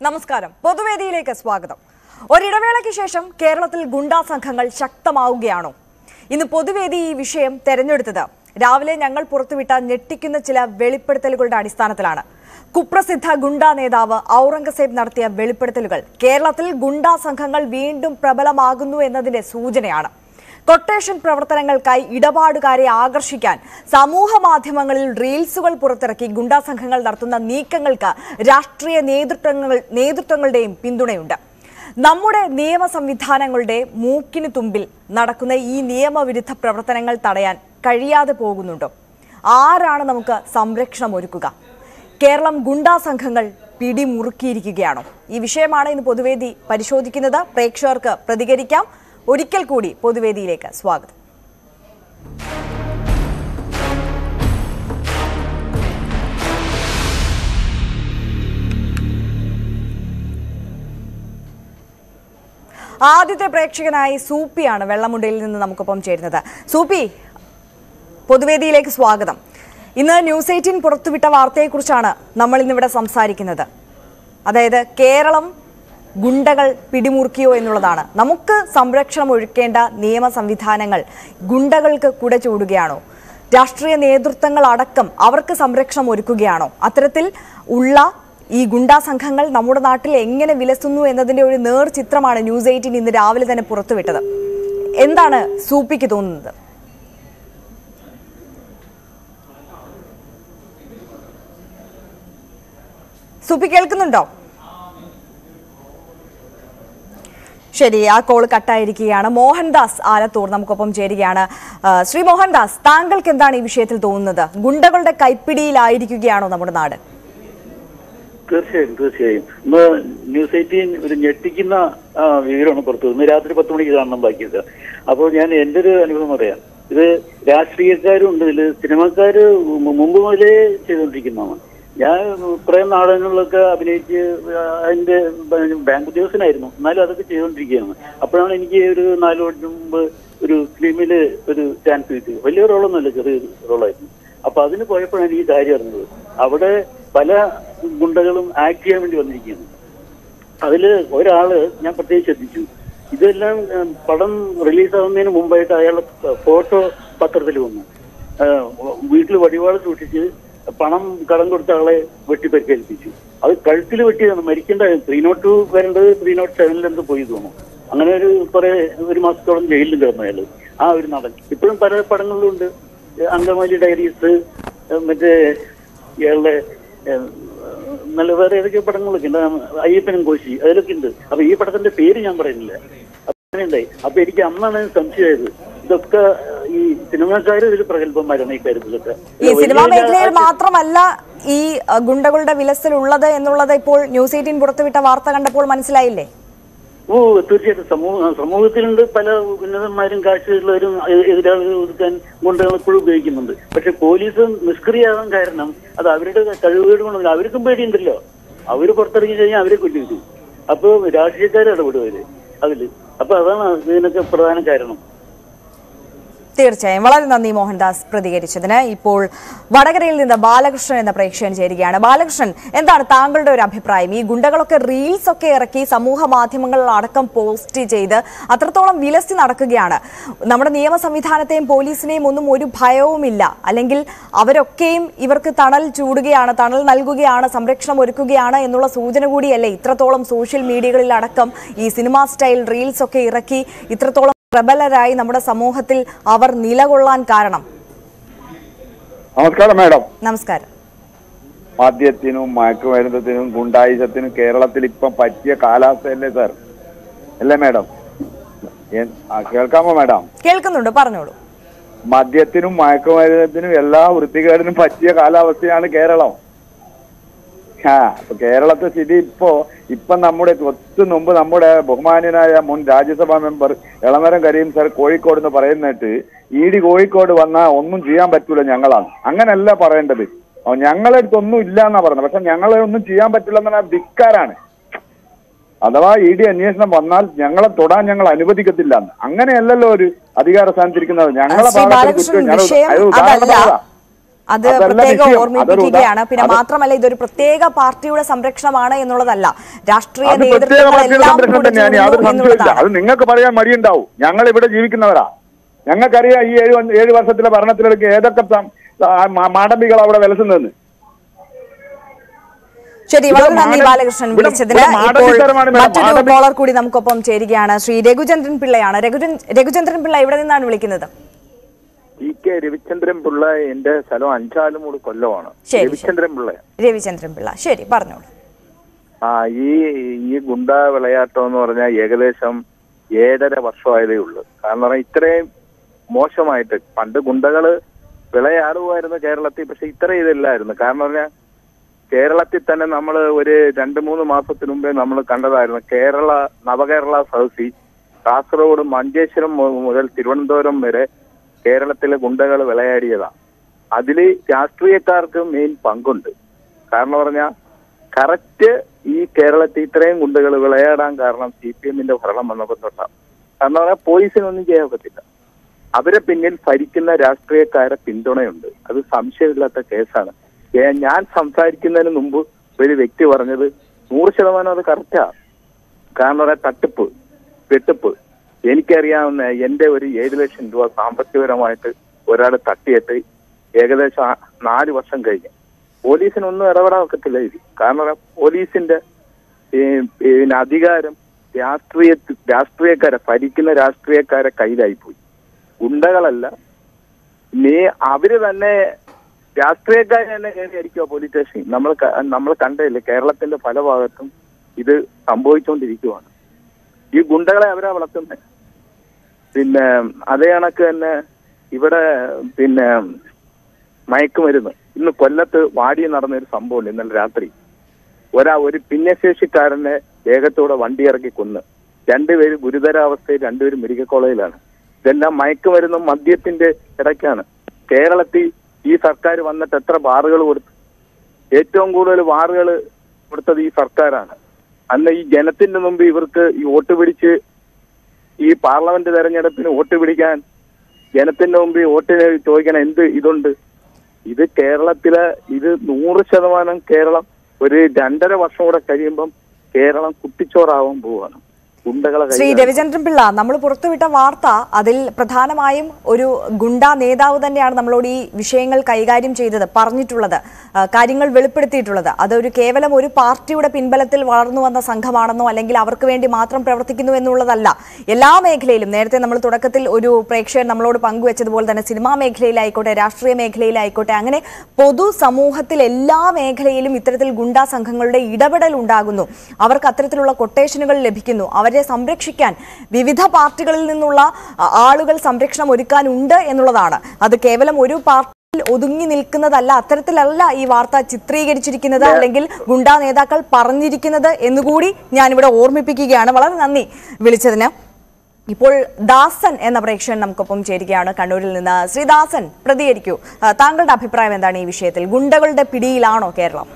നമസ്കാരം പൊതുവേദിയിലേക്ക് സ്വാഗതം ഒരിടവേളയ്ക്ക് ശേഷം കേരളത്തിൽ ഗുണ്ടാ സംഘങ്ങൾ ശക്തമാവുകയാണോ ഇന്ന് പൊതുവേദി ഈ വിഷയം തെരഞ്ഞെടുത്തത് രാവിലെ ഞങ്ങൾ പുറത്തുവിട്ട ഞെട്ടിക്കുന്ന ചില വെളിപ്പെടുത്തലുകളുടെ അടിസ്ഥാനത്തിലാണ് കുപ്രസിദ്ധ ഗുണ്ടാ നേതാവ് ഔറംഗസേബ് നടത്തിയ വെളിപ്പെടുത്തലുകൾ കേരളത്തിൽ ഗുണ്ടാ സംഘങ്ങൾ വീണ്ടും പ്രബലമാകുന്നു എന്നതിന്റെ സൂചനയാണ് കൊട്ടേഷൻ പ്രവർത്തനങ്ങൾക്കായി ഇടപാടുകാരെ ആകർഷിക്കാൻ സമൂഹ മാധ്യമങ്ങളിൽ റീൽസുകൾ പുറത്തിറക്കി ഗുണ്ടാ സംഘങ്ങൾ നടത്തുന്ന നീക്കങ്ങൾക്ക് രാഷ്ട്രീയ നേതൃത്വങ്ങൾ നേതൃത്വങ്ങളുടെയും പിന്തുണയുണ്ട് നമ്മുടെ നിയമ സംവിധാനങ്ങളുടെ മൂക്കിന് തുമ്പിൽ നടക്കുന്ന ഈ നിയമവിരുദ്ധ പ്രവർത്തനങ്ങൾ തടയാൻ കഴിയാതെ പോകുന്നുണ്ടോ ആരാണ് നമുക്ക് സംരക്ഷണം ഒരുക്കുക കേരളം ഗുണ്ടാ സംഘങ്ങൾ പിടിമുറുക്കിയിരിക്കുകയാണോ ഈ വിഷയമാണ് ഇന്ന് പൊതുവേദി പരിശോധിക്കുന്നത് പ്രേക്ഷകർക്ക് പ്രതികരിക്കാം ഒരിക്കൽ കൂടി പൊതുവേദിയിലേക്ക് സ്വാഗതം ആദ്യത്തെ പ്രേക്ഷകനായി സൂപ്പിയാണ് വെള്ളമുണ്ടയിൽ നിന്ന് നമുക്കൊപ്പം ചേരുന്നത് സൂപ്പി പൊതുവേദിയിലേക്ക് സ്വാഗതം ഇന്ന് ന്യൂസ് എയ്റ്റീൻ പുറത്തുവിട്ട വാർത്തയെക്കുറിച്ചാണ് നമ്മൾ ഇന്നിവിടെ സംസാരിക്കുന്നത് അതായത് കേരളം ഗുണ്ടകൾ പിടിമുറുക്കിയോ എന്നുള്ളതാണ് നമുക്ക് സംരക്ഷണം ഒഴുക്കേണ്ട നിയമ സംവിധാനങ്ങൾ ഗുണ്ടകൾക്ക് കുട ചൂടുകയാണോ രാഷ്ട്രീയ നേതൃത്വങ്ങൾ അടക്കം അവർക്ക് സംരക്ഷണം ഒരുക്കുകയാണോ അത്തരത്തിൽ ഉള്ള ഈ ഗുണ്ടാ സംഘങ്ങൾ നമ്മുടെ നാട്ടിൽ എങ്ങനെ വിലസുന്നു എന്നതിന്റെ ഒരു നേർ ചിത്രമാണ് ന്യൂസ് എയ്റ്റീൻ ഇന്ന് രാവിലെ തന്നെ പുറത്തുവിട്ടത് എന്താണ് സൂപ്പിക്ക് തോന്നുന്നത് സൂപ്പി കേൾക്കുന്നുണ്ടോ ശരി ആ കോൾ കട്ടായിരിക്കുകയാണ് മോഹൻദാസ് ആലത്തൂർ നമുക്കൊപ്പം ചേരുകയാണ് ആ, ശ്രീ മോഹൻദാസ് താങ്കൾക്ക് എന്താണ് ഈ വിഷയത്തിൽ തോന്നുന്നത് ഗുണ്ടകളുടെ കൈപ്പിടിയിലായിരിക്കുകയാണോ നമ്മുടെ നാട് തീർച്ചയായും തീർച്ചയായും ഇന്ന് ന്യൂസ് എയ്റ്റീൻ ഒരു ഞെട്ടിക്കുന്ന ആ, വിവരമാണ് പുറത്തു ഇന്ന് രാത്രി പത്ത് മണിക്ക് കാണണം ബാക്കിയത് അപ്പോൾ ഞാൻ എൻ്റെ ഒരു അനുഭവം പറയാം ഇത് രാഷ്ട്രീയക്കാരും ഉണ്ട് ഇതിൽ സിനിമക്കാര് മു- മുമ്പ് മുതലേ ചെയ്തുകൊണ്ടിരിക്കുന്നതാണ് ഞാൻ കുറെ നാടകങ്ങളിലൊക്കെ അഭിനയിച്ച് ആ, അതിന്റെ ബ- ബാങ്ക് ഉദ്യോഗസ്ഥനായിരുന്നു എന്നാലും അതൊക്കെ ചെയ്തുകൊണ്ടിരിക്കുകയാണ് അപ്പോഴാണ് എനിക്ക് ഒരു നാല് വർഷം മുമ്പ് ഒരു ഫിലിമില് ഒരു ചാൻസ് കിട്ടിയത് വലിയ റോളൊന്നുമല്ല ചെറിയൊരു റോളായിരുന്നു അപ്പൊ അതിന് പോയപ്പോഴാണ് ഈ കാര്യം അറിഞ്ഞത് അവിടെ പല ഗുണ്ടകളും ആക്ട് ചെയ്യാൻ വേണ്ടി വന്നിരിക്കുകയാണ് അതില് ഒരാള് ഞാൻ പ്രത്യേകിച്ച് ശ്രദ്ധിച്ചു ഇതെല്ലാം ഉം, പടം റിലീസാവുന്നതിന് മുമ്പായിട്ട് അയാളുടെ ഫോട്ടോ പത്രത്തിൽ വന്നു വീട്ടിൽ വടിവാള് സൂക്ഷിച്ച് പണം കടം കൊടുത്ത ആളെ വെട്ടി പരിക്കേൽപ്പിച്ചു അത് കഴുത്തിൽ വെട്ടിയതാണ് മരിക്കേണ്ട ത്രീ നോട്ട് ടു വരേണ്ടത് ത്രീ നോട്ട് സെവനിൽ എന്ത് പോയി തോന്നുന്നു അങ്ങനെ ഒരു കുറെ ഒരു മാസത്തോളം ജയിലിൽ കിടന്നു അയാള് ആ ഒരു നടൻ ഇപ്പോഴും പല പടങ്ങളിലും ഉണ്ട് അങ്കമാലി ഡയറീസ് മറ്റേ ഇയാളുടെ ഏഹ്, നല്ല വേറെ ഏതൊക്കെ പടങ്ങളൊക്കെ ഉണ്ട് അയ്യപ്പനും കോശി അതിലൊക്കെ ഉണ്ട് അപ്പൊ ഈ പടത്തിന്റെ പേര് ഞാൻ പറയുന്നില്ല അപ്പൊ അങ്ങനെയുണ്ടായി അപ്പൊ എനിക്ക് അന്നാണ് സംശയമായത് ഇതൊക്കെ ഈ സിനിമാക്കാര് ഇതിൽ പ്രഗത്ഭന്മാരാണ് ഈ കാര്യത്തിലൊക്കെ ഈ സിനിമാ വലിയ വലിയ മേഖലയിൽ മാത്രമല്ല ഈ അഹ്, ഗുണ്ടകളുടെ വിലസലുള്ളത് എന്നുള്ളത് ഇപ്പോൾ ന്യൂസ് എയ്റ്റീൻ പുറത്തുവിട്ട വാർത്ത കണ്ടപ്പോൾ മനസ്സിലായില്ലേ ഓ തീർച്ചയായിട്ടും സമൂഹ സമൂഹത്തിലുണ്ട് പല ഉന്നതന്മാരും കാഴ്ചയുള്ളവരും എ- എതിരാളികൾ ഒതുക്കാൻ ഗുണ്ടകൾ ഇപ്പോഴും ഉപയോഗിക്കുന്നുണ്ട് പക്ഷെ പോലീസ് നിഷ്ക്രിയാകാൻ കാരണം അത് അവരുടെ കഴിവുകേട് കൊണ്ടല്ല അവർക്കും പേടിയുണ്ടല്ലോ അവര് പുറത്തിറങ്ങി കഴിഞ്ഞാൽ അവരെ കൊല്ലിട്ടു അപ്പൊ രാഷ്ട്രീയക്കാർ ഇടപെടുവര് അതില് അപ്പൊ അതാണ് ഇതിനൊക്കെ പ്രധാന കാരണം തീർച്ചയായും വളരെ നന്ദി മോഹൻദാസ് പ്രതികരിച്ചതിന് ഇപ്പോൾ വടകരയിൽ നിന്ന് ബാലകൃഷ്ണൻ എന്ന പ്രേക്ഷകൻ ചേരുകയാണ് ബാലകൃഷ്ണൻ എന്താണ് താങ്കളുടെ ഒരു അഭിപ്രായം ഈ ഗുണ്ടകളൊക്കെ റീൽസ് ഒക്കെ ഇറക്കി സമൂഹ മാധ്യമങ്ങളിൽ അടക്കം പോസ്റ്റ് ചെയ്ത് അത്രത്തോളം വിലസി നടക്കുകയാണ് നമ്മുടെ നിയമ സംവിധാനത്തെയും പോലീസിനെയും ഒന്നും ഒരു ഭയവുമില്ല അല്ലെങ്കിൽ അവരൊക്കെയും ഇവർക്ക് തണൽ ചൂടുകയാണ് തണൽ നൽകുകയാണ് സംരക്ഷണം ഒരുക്കുകയാണ് എന്നുള്ള സൂചന കൂടിയല്ലേ ഇത്രത്തോളം സോഷ്യൽ മീഡിയകളിൽ അടക്കം ഈ സിനിമാ സ്റ്റൈൽ റീൽസ് ഒക്കെ ഇറക്കി ഇത്രത്തോളം പ്രബലരായി നമ്മുടെ സമൂഹത്തിൽ അവർ നിലകൊള്ളാൻ കാരണം നമസ്കാരം മാഡം നമസ്കാരം മദ്യത്തിനും മയക്കുമരുന്നത്തിനും ഗുണ്ടായുസത്തിനും കേരളത്തിൽ ഇപ്പം പറ്റിയ കാലാവസ്ഥയല്ലേ സാർ അല്ലേ മാഡം എൻ- ആ, കേൾക്കാമോ മാഡം കേൾക്കുന്നുണ്ട് പറഞ്ഞോളൂ മദ്യത്തിനും മയക്കുമരുന്നത്തിനും എല്ലാ വൃത്തികേടിനും പറ്റിയ കാലാവസ്ഥയാണ് കേരളം ആ അപ്പൊ കേരളത്തെ സ്ഥിതി ഇപ്പോ ഇപ്പൊ നമ്മുടെ തൊട്ട് മുമ്പ് നമ്മുടെ ബഹുമാന്യനായ മുൻ രാജ്യസഭാ മെമ്പർ എളമരം കരീം സാർ കോഴിക്കോട് എന്ന് പറയുന്നിട്ട് ഇ ഡി കോഴിക്കോട് വന്നാൽ ഒന്നും ചെയ്യാൻ പറ്റൂല ഞങ്ങളാണ് അങ്ങനല്ല പറയേണ്ടത് ഓ, ഞങ്ങളെ അടുത്തൊന്നും ഇല്ല എന്നാ പറഞ്ഞത് പക്ഷെ ഞങ്ങളെ ഒന്നും ചെയ്യാൻ പറ്റില്ല എന്നാ ധിക്കാരാണ് അഥവാ ഇ ഡി അന്വേഷണം വന്നാൽ ഞങ്ങളെ തൊടാൻ ഞങ്ങൾ അനുവദിക്കത്തില്ല എന്ന് അങ്ങനെയല്ലല്ലോ ഒരു അധികാര സ്ഥാനത്തിരിക്കുന്നത് ഞങ്ങളെ ശ്രീ ഭാഗത്ത് ബാലകൃഷ്ണൻ കുറ്റം- ഞാൻ- വിഷയം അത് ഉദാഹരണം അതല്ല പറഞ്ഞതാ. അത് അതല്ല പ്രത്യേകം വിഷയം. ഓർമ്മിപ്പിക്കുകയാണ് അതൊരു പിന്നെ അത് മാത്രമല്ല ഇതൊരു പ്രത്യേക പാർട്ടിയുടെ സംരക്ഷണമാണ് എന്നുള്ളതല്ല രാഷ്ട്രീയ അത് പ്രത്യേക പാർട്ടിയുടെ നേതൃത്വങ്ങളെല്ലാം സംരക്ഷണം കൂടെ തന്നെയാണ് യാതൊരു ചേർന്നു സംശയമില്ല എന്നുള്ളതാണ് അത് നിങ്ങൾക്ക് പറയാൻ മടിയുണ്ടാവും ഞങ്ങൾ ഇവിടെ ജീവിക്കുന്നവരാ ഞങ്ങൾക്കറിയാം ഈ ഏഴ് വ- ഏഴ് വർഷത്തിലെ ഭരണത്തിലേക്ക് ഏതൊക്കെ സം- ആ മ- മാടമ്പികൾ അവിടെ വിലസുന്നതെന്ന് ശരി ഇവിടെ വളരെ നന്ദി മാട- ബാലകൃഷ്ണൻ ഇവിടെ- വിളിച്ചതിന് ഇവിടെ ഇപ്പോൾ മാടമ്പിത്തരമാണ് മേഡം, മറ്റൊരു മാടമ്പി- കോളർ കൂടി നമുക്കൊപ്പം ചേരുകയാണ് ശ്രീ രഘുചന്ദ്രൻ പിള്ളയാണ് രഘുചന്ദ്രൻ രഘുചന്ദ്രൻ പിള്ള ഇവിടെ നിന്നാണ് വിളിക്കുന്നത് ഇ കെ രവിചന്ദ്രൻ പിള്ള എന്റെ സ്ഥലം അഞ്ചാലുമൂട് കൊല്ലമാണ് ശരി, രവിചന്ദ്രൻ പിള്ള രവിചന്ദ്രൻ പിള്ള ശരി പറഞ്ഞോളൂ ആ ഈ ഈ ഗുണ്ട വിളയാട്ടം എന്ന് പറഞ്ഞാൽ ഏകദേശം ഏഴര വർഷമായതേ ഉള്ളൂ കാരണം പറഞ്ഞാൽ ഇത്രയും മോശമായിട്ട് പണ്ട് ഗുണ്ടകള് വിളയാടുമായിരുന്നു കേരളത്തിൽ പക്ഷെ ഇത്ര ഇതില്ലായിരുന്നു കാരണം പറഞ്ഞാൽ കേരളത്തിൽ തന്നെ നമ്മൾ ഒരു രണ്ട് മൂന്ന് മാസത്തിന് മുമ്പേ നമ്മൾ കണ്ടതായിരുന്നു കേരള നവകേരള സദസ്സി കാസർഗോഡ് മഞ്ചേശ്വരം മു- മുതൽ തിരുവനന്തപുരം വരെ കേരളത്തിലെ ഗുണ്ടകൾ വിളയാടിയതാണ് അതിൽ രാഷ്ട്രീയക്കാർക്ക് മെയിൻ പങ്കുണ്ട് കാരണം പറഞ്ഞാൽ കറക്റ്റ് ഈ കേരളത്തിൽ ഇത്രയും ഗുണ്ടകൾ വിളയാടാൻ കാരണം സി പി എമ്മിന്റെ ഭരണം വന്നപ്പോൾ തൊട്ടാണ് കാരണം പറഞ്ഞാൽ പോലീസിനൊന്നും ചെയ്യാൻ ഒക്കത്തില്ല അവരെ പിന്നിൽ ഭരിക്കുന്ന രാഷ്ട്രീയക്കാരെ പിന്തുണയുണ്ട് അത് സംശയമില്ലാത്ത കേസാണ് ഏ, ഞാൻ സംസാരിക്കുന്നതിന് മുമ്പ് ഒരു വ്യക്തി പറഞ്ഞത് നൂറ് ശതമാനം അത് കറക്റ്റാ കാരണം പറയാ തട്ടിപ്പ് വെട്ടിപ്പ് എനിക്കറിയാവുന്ന എന്റെ ഒരു ഏഴ് ലക്ഷം രൂപ സാമ്പത്തികപരമായിട്ട് ഒരാൾ തട്ടിയിട്ട് ഏകദേശം ആ- നാല് വർഷം കഴിഞ്ഞു പോലീസിനൊന്നും ഇടപെടാൻ ഒക്കത്തില്ല ഇത് കാരണം പറയാ പോലീസിന്റെ ഈ, പിന്നെ അധികാരം രാഷ്ട്രീയ രാഷ്ട്രീയക്കാരെ ഭരിക്കുന്ന രാഷ്ട്രീയക്കാരെ കയ്യിലായിപ്പോയി ഗുണ്ടകളല്ല നീ അവര് തന്നെ രാഷ്ട്രീയക്കാർ തന്നെ കയറി അടിക്കുക പോലീസ് സ്റ്റേഷൻ നമ്മൾ ക- നമ്മൾ കണ്ടില്ലേ കേരളത്തിന്റെ പല ഭാഗത്തും ഇത് സംഭവിച്ചുകൊണ്ടിരിക്കുവാണ് ഈ ഗുണ്ടകളെ അവരാ വളർത്തുന്നത് പിന്നെ അതേ കണക്ക് തന്നെ ഇവിടെ പിന്നെ മയക്കുമരുന്ന് ഇന്ന് കൊല്ലത്ത് വാടി നടന്ന ഒരു സംഭവമുണ്ട് ഇന്നലെ രാത്രി ഒരാ ഒരു ഭിന്നശേഷിക്കാരനെ വേഗത്തോടെ വണ്ടി ഇറക്കി കൊന്ന് രണ്ടുപേര് ഗുരുതരാവസ്ഥയിൽ രണ്ടുപേരും മെഡിക്കൽ കോളേജിലാണ് ഇതെല്ലാം മയക്കുമരുന്നും മദ്യത്തിന്റെ ഇടയ്ക്കാണ് കേരളത്തിൽ ഈ സർക്കാർ വന്നിട്ട് എത്ര ബാറുകൾ കൊടുത്തു ഏറ്റവും കൂടുതൽ ബാറുകൾ കൊടുത്തത് ഈ സർക്കാരാണ് അന്ന് ഈ ജനത്തിന്റെ മുമ്പ് ഇവർക്ക് ഈ വോട്ട് പിടിച്ച് ഈ പാർലമെന്റ് തെരഞ്ഞെടുപ്പിന് വോട്ട് പിടിക്കാൻ ജനത്തിന്റെ മുമ്പിൽ വോട്ടിന് ചോദിക്കാൻ എന്ത് ഇതുണ്ട് ഇത് കേരളത്തിലെ ഇത് നൂറ് ശതമാനം കേരളം ഒരു രണ്ടര വർഷം കൂടെ കഴിയുമ്പം കേരളം കുട്ടിച്ചോറാവാൻ പോവാണ് ഗുണ്ടകളെ ശ്രീ കൈകാര്യം രവിചന്ദ്രൻ പിള്ള നമ്മൾ പുറത്തുവിട്ട വാർത്ത അതിൽ പ്രധാനമായും ഒരു ഗുണ്ട നേതാവ് തന്നെയാണ് നമ്മളോട് ഈ വിഷയങ്ങൾ കൈകാര്യം ചെയ്തത് പറഞ്ഞിട്ടുള്ളത് ആ, കാര്യങ്ങൾ വെളിപ്പെടുത്തിയിട്ടുള്ളത് അതൊരു കേവലം ഒരു പാർട്ടിയുടെ പിൻബലത്തിൽ വളർന്നു വന്ന സംഘമാണെന്നോ അല്ലെങ്കിൽ അവർക്ക് വേണ്ടി മാത്രം പ്രവർത്തിക്കുന്നു എന്നുള്ളതല്ല എല്ലാ മേഖലയിലും നേരത്തെ നമ്മൾ തുടക്കത്തിൽ ഒരു പ്രേക്ഷകൻ നമ്മളോട് പങ്കുവച്ചതുപോലെ തന്നെ സിനിമാ മേഖലയിലായിക്കോട്ടെ രാഷ്ട്രീയ മേഖലയിലായിക്കോട്ടെ അങ്ങനെ പൊതു സമൂഹത്തിൽ എല്ലാ മേഖലയിലും ഇത്തരത്തിൽ ഗുണ്ടാ സംഘങ്ങളുടെ ഇടപെടൽ ഉണ്ടാകുന്നു അവർക്ക് അത്തരത്തിലുള്ള കൊട്ടേഷനുകൾ ലഭിക്കുന്നു അവരെ സംരക്ഷിക്കാൻ വിവിധ പാർട്ടികളിൽ നിന്നുള്ള ആ, ആളുകൾ സംരക്ഷണം ഒരുക്കാനുണ്ട് എന്നുള്ളതാണ് അത് കേവലം ഒരു പാർട്ടിയിൽ ഒതുങ്ങി നിൽക്കുന്നതല്ല അത്തരത്തിലല്ല ഈ വാർത്ത ചിത്രീകരിച്ചിരിക്കുന്നത് അല്ലെങ്കിൽ ഗുണ്ടാ നേതാക്കൾ പറഞ്ഞിരിക്കുന്നത് എന്നുകൂടി ഞാനിവിടെ ഓർമ്മിപ്പിക്കുകയാണ് വളരെ നന്ദി വിളിച്ചതിന് ഇപ്പോൾ ദാസൻ എന്ന പ്രേക്ഷകൻ നമുക്കൊപ്പം ചേരുകയാണ് കണ്ണൂരിൽ നിന്ന് ശ്രീ ദാസൻ പ്രതികരിക്കൂ ആ, താങ്കളുടെ അഭിപ്രായം എന്താണ് ഈ വിഷയത്തിൽ ഗുണ്ടകളുടെ പിടിയിലാണോ കേരളം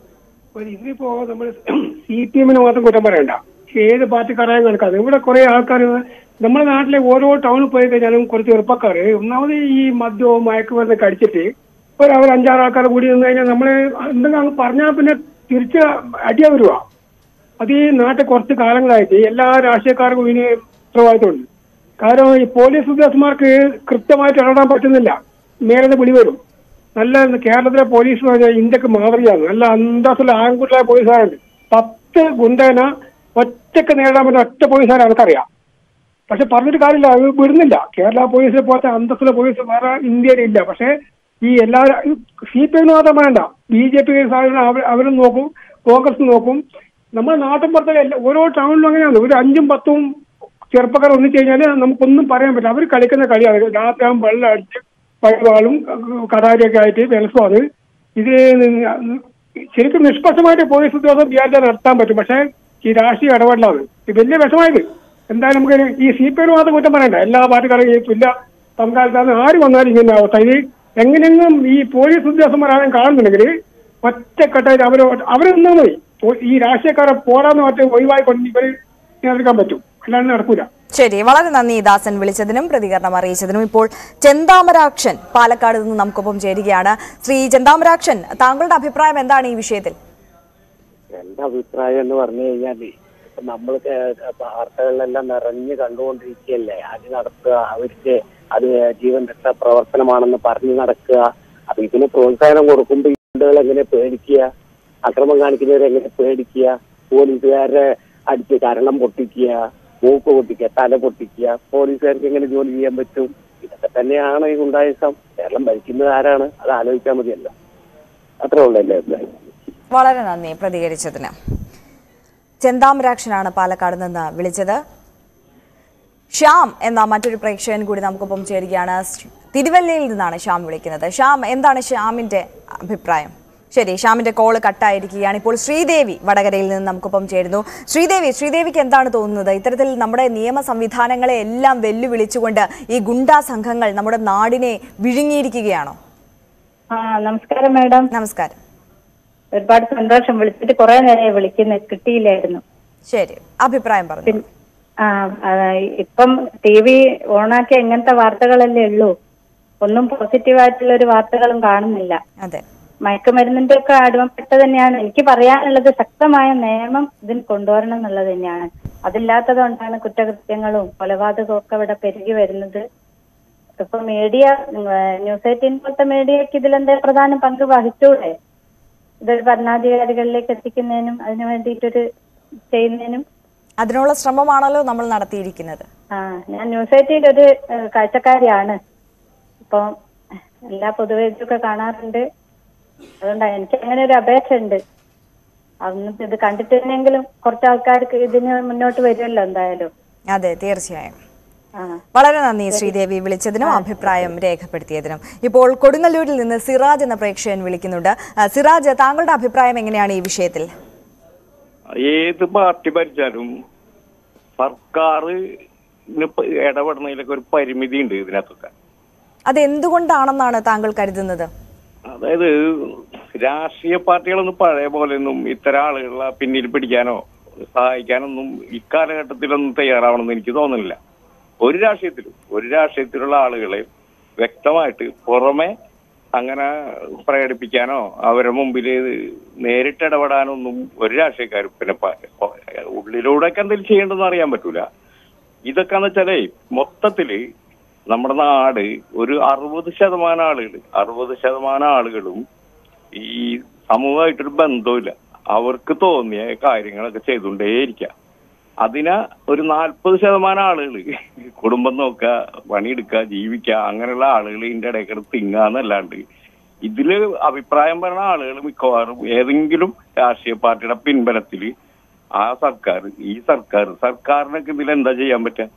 ഒരു ഇതിപ്പോ നമ്മൾ സി പി എമ്മിന് മാത്രം കുറ്റം പറയണ്ട ഏത് പാർട്ടിക്കാരായും കണക്കാതെ ഇവിടെ കുറെ ആൾക്കാർ നമ്മുടെ നാട്ടിലെ ഓരോ ടൗണിൽ പോയി കഴിഞ്ഞാലും കുറച്ച് ചെറുപ്പക്കാർ ഒന്നാമത് ഈ മദ്യവും മയക്കുമരുന്നൊക്കെ അടിച്ചിട്ട് ഒരു അവർ അഞ്ചാറ് ആൾക്കാർ കൂടി നിന്ന് കഴിഞ്ഞാൽ നമ്മൾ എന്തെങ്കിലും അങ്ങ് പറഞ്ഞാൽ പിന്നെ തിരിച്ച് അടിയാ വരുക അത് ഈ നാട്ടിൽ കുറച്ച് കാലങ്ങളായിട്ട് എല്ലാ രാഷ്ട്രീയക്കാർക്കും ഇതിന് ഉത്തരവാദിത്തമുണ്ട് കാരണം ഈ പോലീസ് ഉദ്യോഗസ്ഥന്മാർക്ക് കൃത്യമായിട്ട് ഇടപെടാൻ പറ്റുന്നില്ല മേലെ വിളി വരും നല്ല കേരളത്തിലെ പോലീസ് എന്ന് പറഞ്ഞാൽ ഇന്ത്യക്ക് മാതൃകയാണ് നല്ല അന്തസ്സുള്ള ആൺകുട്ടികളായ പോലീസുകാരുണ്ട് പത്ത് ഗുണ്ടേന ഒറ്റക്ക് നേരിടാൻ പറ്റുന്ന ഒറ്റ പോലീസുകാരെ നമുക്കറിയാം പക്ഷെ പറഞ്ഞിട്ട് കാര്യമില്ല അത് വിടുന്നില്ല കേരള പോലീസിനെ പോലത്തെ അന്തസ്സുള്ള പോലീസ് വേറെ ഇന്ത്യയിലില്ല പക്ഷെ ഈ എല്ലാ സി പി എമ്മിന് മാത്രം വേണ്ട ബി ജെ പി അവരും നോക്കും കോൺഗ്രസ് നോക്കും നമ്മുടെ നാട്ടിൻ പുറത്തെ എല്ലാ- ഓരോ ടൗണിലും അങ്ങനെയാണ് ഒരു അഞ്ചും പത്തും ചെറുപ്പക്കാർ ഒന്നിച്ചു കഴിഞ്ഞാൽ നമുക്കൊന്നും പറയാൻ പറ്റില്ല അവർ കളിക്കുന്ന കളിയാണ് രാത്രിയാകും വെള്ളം അടിച്ച് പഴുവാളും കടാരിയൊക്കെ ആയിട്ട് വെലസുമാണ് ഇത് ശരിക്കും നിഷ്പക്ഷമായിട്ട് പോലീസ് ഉദ്യോഗസ്ഥർ വിചാരിച്ചാൽ നടത്താൻ പറ്റും പക്ഷേ ഈ രാഷ്ട്രീയ ഇടപെടലാണ് ഇത് വലിയ വിഷമായത് എന്തായാലും നമുക്ക് ഈ സി പി ഐ മാത്രം കുറ്റം പറയണ്ട എല്ലാ പാർട്ടിക്കാരും ഈ തുല്യ സംഘാലത്താണ് ആര് വന്നാലും ഇങ്ങനെ അവസ്ഥ ഇത് എങ്ങനെയെങ്കിലും ഈ പോലീസ് ഉദ്യോഗസ്ഥന്മാരാരും കാണുന്നുണ്ടെങ്കിൽ ഒറ്റക്കെട്ടായിട്ട് അവർ അവരെന്നാ മതി പോ- ഈ രാഷ്ട്രീയക്കാരെ പോരാന്ന് മറ്റേ ഒഴിവായിക്കൊണ്ട് ഇവർ നിയന്ത്രിക്കാൻ പറ്റും അല്ലാണ്ട് നടക്കൂല ശരി വളരെ നന്ദി ദാസൻ വിളിച്ചതിനും പ്രതികരണം അറിയിച്ചതിനും ഇപ്പോൾ ചെന്താമരാക്ഷൻ പാലക്കാട് നിന്ന് നമുക്കൊപ്പം ചേരുകയാണ് ശ്രീ ചെന്താമരാക്ഷൻ താങ്കളുടെ അഭിപ്രായം എന്താണ് ഈ വിഷയത്തിൽ എന്റെ അഭിപ്രായം എന്ന് പറഞ്ഞു കഴിഞ്ഞാല് ഇപ്പൊ നമ്മൾ വാർത്തകളിലെല്ലാം നിറഞ്ഞു കണ്ടുകൊണ്ടിരിക്കുകയല്ലേ അത് നടത്തുക അവർക്ക് അത് ജീവൻ രക്ഷാ പ്രവർത്തനമാണെന്ന് പറഞ്ഞു നടക്കുക അപ്പൊ ഇതിന് പ്രോത്സാഹനം കൊടുക്കുമ്പോ ഈ ഗുണ്ടകൾ എങ്ങനെ പേടിക്കുക അക്രമം കാണിക്കുന്നവരെ എങ്ങനെ പേടിക്കുക പോലീസുകാരെ അടിച്ച് കരണം പൊട്ടിക്കുക മൂക്ക് പൊട്ടിക്കുക തല പൊട്ടിക്കുക പോലീസുകാർക്ക് എങ്ങനെ ജോലി ചെയ്യാൻ പറ്റും ഇതൊക്കെ തന്നെയാണ് ഈ ഗുണ്ടായുസം കേരളം ഭരിക്കുന്നത് ആരാണ് അത് ആലോചിച്ചാൽ മതിയല്ലോ അത്രേ ഉള്ളൂ എന്റെ അഭിപ്രായം വളരെ നന്ദി പ്രതികരിച്ചതിന് ചെന്താമരാക്ഷനാണ് പാലക്കാട് നിന്ന് വിളിച്ചത് ശ്യാം എന്ന മറ്റൊരു പ്രേക്ഷകൻ കൂടി നമുക്കൊപ്പം ചേരുകയാണ് തിരുവല്ലയിൽ നിന്നാണ് ശ്യാം വിളിക്കുന്നത് ശ്യാം എന്താണ് ശ്യാമിന്റെ അഭിപ്രായം ശരി ശ്യാമിന്റെ കോള് കട്ടായിരിക്കുകയാണ് ഇപ്പോൾ ശ്രീദേവി വടകരയിൽ നിന്ന് നമുക്കൊപ്പം ചേരുന്നു ശ്രീദേവി ശ്രീദേവിക്ക് എന്താണ് തോന്നുന്നത് ഇത്തരത്തിൽ നമ്മുടെ നിയമ സംവിധാനങ്ങളെ എല്ലാം വെല്ലുവിളിച്ചുകൊണ്ട് ഈ ഗുണ്ടാ സംഘങ്ങൾ നമ്മുടെ നാടിനെ വിഴുങ്ങിയിരിക്കുകയാണോ ആ നമസ്കാരം മാഡം നമസ്കാരം ഒരുപാട് സന്തോഷം വിളിച്ചിട്ട് കുറെ നേരമായി വിളിക്കുന്നത് കിട്ടിയില്ലായിരുന്നു ശരി അഭിപ്രായം പറഞ്ഞു പിൻ- ആ ആ, ഇപ്പം ടി വി ഓണാക്കി എങ്ങനത്തെ വാർത്തകളല്ലേ ഉള്ളൂ ഒന്നും പോസിറ്റീവ് ആയിട്ടുള്ള ഒരു വാർത്തകളും കാണുന്നില്ല അതെ മയക്കുമരുന്നിന്റെ ഒക്കെ അടിമപ്പെട്ട് തന്നെയാണ് എനിക്ക് പറയാനുള്ളത് ശക്തമായ നിയമം ഇതിന് കൊണ്ടുവരണം എന്നുള്ളത് തന്നെയാണ് അതില്ലാത്തത് കൊണ്ടാണ് കുറ്റകൃത്യങ്ങളും കൊലപാതകവും ഒക്കെ ഇവിടെ പെരുകി വരുന്നത് ഇപ്പൊ മീഡിയ ന്യൂസ് എയ്റ്റീൻ പോലത്തെ മീഡിയക്ക് ഇതിലെന്താ പ്രധാന പങ്ക് വഹിച്ചൂടെ ഇതൊരു ഭരണാധികാരികളിലേക്ക് എത്തിക്കുന്നതിനും അതിനു വേണ്ടിയിട്ടൊരു ചെയ്യുന്നതിനും അതിനുള്ള ശ്രമമാണല്ലോ നമ്മൾ നടത്തിയിരിക്കുന്നത് ആ ഞാൻ ന്യൂസ് എയ്റ്റീൻ ഒരു ഏഹ്, കാഴ്ചക്കാരിയാണ് ഇപ്പൊ എല്ലാ പൊതുവേദിയൊക്കെ കാണാറുണ്ട് അതുകൊണ്ടാണ് എനിക്ക് അങ്ങനെ ഒരു അപേക്ഷ ഉണ്ട് അന്ന് ഇത് കണ്ടിട്ടുണ്ടെങ്കിലും കുറച്ച് ആൾക്കാർക്ക് ഇതിന് മുന്നോട്ട് വരുമല്ലോ എന്തായാലും അതെ തീർച്ചയായും ആ വളരെ നന്ദി ശ്രീദേവി വിളിച്ചതിനും അഭിപ്രായം രേഖപ്പെടുത്തിയതിനും ഇപ്പോൾ കൊടുങ്ങല്ലൂരിൽ നിന്ന് സിറാജ് എന്ന പ്രേക്ഷകൻ വിളിക്കുന്നുണ്ട് ആ, സിറാജ് താങ്കളുടെ അഭിപ്രായം എങ്ങനെയാണ് ഈ വിഷയത്തിൽ ഏത് പാർട്ടി ഭരിച്ചാലും സർക്കാർ ഇടപെടുന്നതിലൊക്കെ ഒരു പരിമിതി ഉണ്ട് ഇതിനകത്തൊക്കെ അത് എന്തുകൊണ്ടാണെന്നാണ് താങ്കൾ കരുതുന്നത് അതായത് രാഷ്ട്രീയ പാർട്ടികളൊന്നും പഴയ പോലെയൊന്നും ഇത്തരം ആളുകളെ പിന്നിൽ പിടിക്കാനോ സഹായിക്കാനൊന്നും ഇക്കാലഘട്ടത്തിലൊന്നും തയ്യാറാവണമെന്ന് എനിക്ക് തോന്നുന്നില്ല ഒരു രാഷ്ട്രീയത്തിലും ഒരു രാഷ്ട്രീയത്തിലുള്ള ആളുകളെ വ്യക്തമായിട്ട് പുറമെ അങ്ങനെ പ്രകടിപ്പിക്കാനോ അവരുടെ മുമ്പിൽ നേരിട്ട് ഇടപെടാനൊന്നും ഒരു രാഷ്ട്രീയക്കാരും പിന്നെ പ- ഉള്ളിലൂടെയൊക്കെ എന്തെങ്കിലും ചെയ്യേണ്ടതെന്ന് അറിയാൻ പറ്റൂല ഇതൊക്കെ എന്ന് വെച്ചാലേ മൊത്തത്തില് നമ്മുടെ നാട് ഒരു അറുപത് ശതമാനം ആളുകൾ അറുപത് ശതമാനം ആളുകളും ഈ സമൂഹമായിട്ടൊരു ബന്ധമില്ല അവർക്ക് തോന്നിയ കാര്യങ്ങളൊക്കെ ചെയ്തുകൊണ്ടേയിരിക്കുക അതിന് ഒരു നാൽപ്പത് ശതമാനം ആളുകൾ കുടുംബം നോക്കുക പണിയെടുക്കുക ജീവിക്കുക അങ്ങനെയുള്ള ആളുകൾ ഇതിന്റെ ഇടയ്ക്ക് തിങ്ങാന്നല്ലാണ്ട് ഇതില് അഭിപ്രായം പറയുന്ന ആളുകൾ മിക്കവാറും ഏതെങ്കിലും രാഷ്ട്രീയ പാർട്ടിയുടെ പിൻബലത്തിൽ ആ സർക്കാർ ഈ സർക്കാർ സർക്കാരിനൊക്കെ ഇതിൽ എന്താ ചെയ്യാൻ പറ്റുക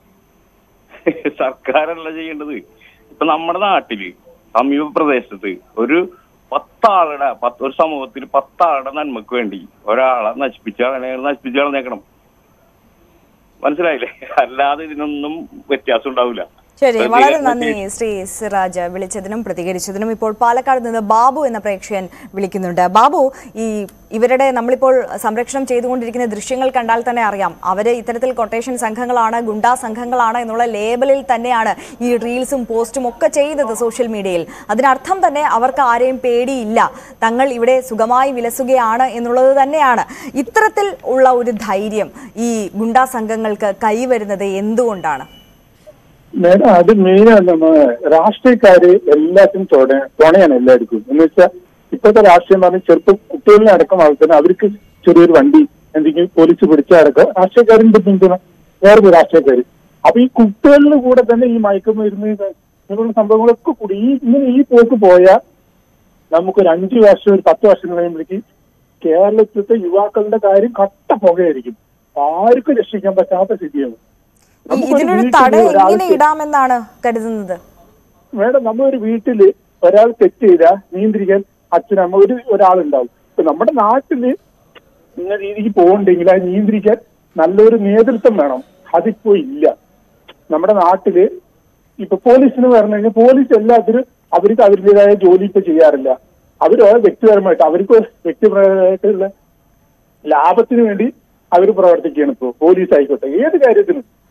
സർക്കാരല്ല ചെയ്യേണ്ടത് ഇപ്പൊ നമ്മുടെ നാട്ടില് സമീപ പ്രദേശത്ത് ഒരു പത്താളുടെ പത്ത് ഒരു സമൂഹത്തിൽ പത്താളുടെ നന്മക്ക് വേണ്ടി ഒരാളെ നശിപ്പിച്ചാളെ നശിപ്പിച്ച് കളഞ്ഞേക്കണം മനസ്സിലായില്ലേ അല്ലാതെ ഇതിനൊന്നും വ്യത്യാസം ഉണ്ടാവില്ല ശരി പ്രതി- വളരെ നന്ദി ശ്രീ സിറാജ് വിളിച്ചതിനും പ്രതികരിച്ചതിനും ഇപ്പോൾ പാലക്കാട് നിന്ന് ബാബു എന്ന പ്രേക്ഷകൻ വിളിക്കുന്നുണ്ട് ബാബു ഈ ഇവരുടെ നമ്മളിപ്പോൾ സംരക്ഷണം ചെയ്തുകൊണ്ടിരിക്കുന്ന ദൃശ്യങ്ങൾ കണ്ടാൽ തന്നെ അറിയാം അവര് ഇത്തരത്തിൽ കൊട്ടേഷൻ സംഘങ്ങളാണ് ഗുണ്ടാ സംഘങ്ങളാണ് എന്നുള്ള ലേബലിൽ തന്നെയാണ് ഈ റീൽസും പോസ്റ്റും ഒക്കെ ചെയ്യുന്നത് സോഷ്യൽ മീഡിയയിൽ അതിനർത്ഥം തന്നെ അവർക്ക് ആരെയും പേടിയില്ല തങ്ങൾ ഇവിടെ സുഖമായി വിലസുകയാണ് എന്നുള്ളത് തന്നെയാണ് ഇത്തരത്തിൽ ഉള്ള ഒരു ധൈര്യം ഈ ഗുണ്ടാ സംഘങ്ങൾക്ക് കൈവരുന്നത് എന്തുകൊണ്ടാണ് മേഡം അത് മെയിനാണ് നമ്മ രാഷ്ട്രീയക്കാര് എല്ലാത്തിനും തുണ തുണയാണ് എല്ലാവർക്കും എന്ന് വെച്ചാൽ ഇപ്പോഴത്തെ രാഷ്ട്രീയം പറഞ്ഞ ചെറുപ്പം കുട്ടികളിനെ അടക്കം ആൾക്കാർ അവർക്ക് ചെറിയൊരു വണ്ടി എന്തെങ്കിലും പോലീസ് പിടിച്ചടക്കം രാഷ്ട്രീയക്കാരിന്റെ പിന്തുണ വേറൊരു രാഷ്ട്രീയക്കാര് അപ്പൊ ഈ കുട്ടികളിൽ കൂടെ തന്നെ ഈ മയക്കുമരുന്ന് ഇങ്ങനെയുള്ള സംഭവങ്ങളൊക്കെ കൂടി ഈ ഇങ്ങനെ ഈ പോക്ക് പോയാൽ നമുക്കൊരു അഞ്ചു വർഷം ഒരു പത്ത് വർഷം കഴിയുമ്പോഴേക്ക് കേരളത്തിലത്തെ യുവാക്കളുടെ കാര്യം കട്ട പുകയായിരിക്കും ആർക്കും രക്ഷിക്കാൻ പറ്റാത്ത സ്ഥിതിയാണ് ഈ നമുക്കൊരു ഇതിനൊരു വീട്ടില് തട എങ്ങനെ ഒരാൾക്ക് ഇടാമെന്നാണ് കരുതുന്നത് മേഡം നമ്മളൊരു വീട്ടില് ഒരാൾ തെറ്റ് ചെയ്താൽ നിയന്ത്രിക്കാൻ അച്ഛനമ്മ ഒരു ഒരാളുണ്ടാവും ഇപ്പൊ നമ്മുടെ നാട്ടില് ഇന്ന രീതിക്ക് പോകണ്ടെങ്കിൽ അത് നിയന്ത്രിക്കാൻ നല്ലൊരു നേതൃത്വം വേണം അതിപ്പോ ഇല്ല നമ്മുടെ നാട്ടില് ഇപ്പൊ പോലീസിന് പറഞ്ഞു കഴിഞ്ഞാൽ പോലീസ് എല്ലാത്തിനും അവർക്ക് അവരുടേതായ ജോലി ഇപ്പൊ ചെയ്യാറില്ല അവർ വ്യക്തിപരമായിട്ട് അവർക്ക് വ്യക്തിപരമായിട്ടുള്ള ലാഭത്തിന് വേണ്ടി അവർ പ്രവർത്തിക്കുകയാണ് ഇപ്പോ പോലീസ് ആയിക്കോട്ടെ ഏത് കാര്യത്തിനും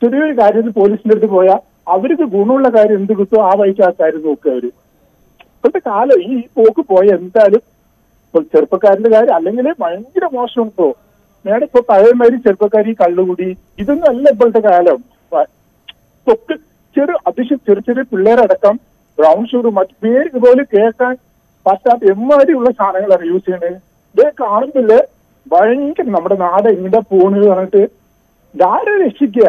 ചെറിയൊരു കാര്യത്തിൽ പോലീസിന്റെ അടുത്ത് പോയാൽ അവർക്ക് ഗുണമുള്ള കാര്യം എന്ത് കിട്ടുമോ ആ വഴിക്ക് ആ കാര്യം നോക്കുക അവര് ഇപ്പോഴത്തെ കാലം ഈ പോക്ക് പോയ എന്തായാലും ഇപ്പൊ ചെറുപ്പക്കാരന്റെ കാര്യം അല്ലെങ്കിൽ ഭയങ്കര മോശം ഇപ്പോ മേഡം ഇപ്പൊ പഴയമാതിരി ചെറുപ്പക്കാർ ഈ കള്ളുകുടി ഇതൊന്നും അല്ല ഇപ്പോഴത്തെ കാലം വ- തൊക്ക് ചെറു അതിശയം ചെറിയ ചെറിയ പിള്ളേരടക്കം ബ്രൗൺ ഷുഗർ മറ്റു പേര് ഇതുപോലെ കേൾക്കാൻ പറ്റാത്ത എമ്മാതിരിയുള്ള സാധനങ്ങളാണ് യൂസ് ചെയ്യുന്നത് ഇത് കാണുന്നില്ലേ ഭയങ്കര നമ്മുടെ നാട് എങ്ങടെ പോണെന്ന് പറഞ്ഞിട്ട് ഇതാരെ രക്ഷിക്കുക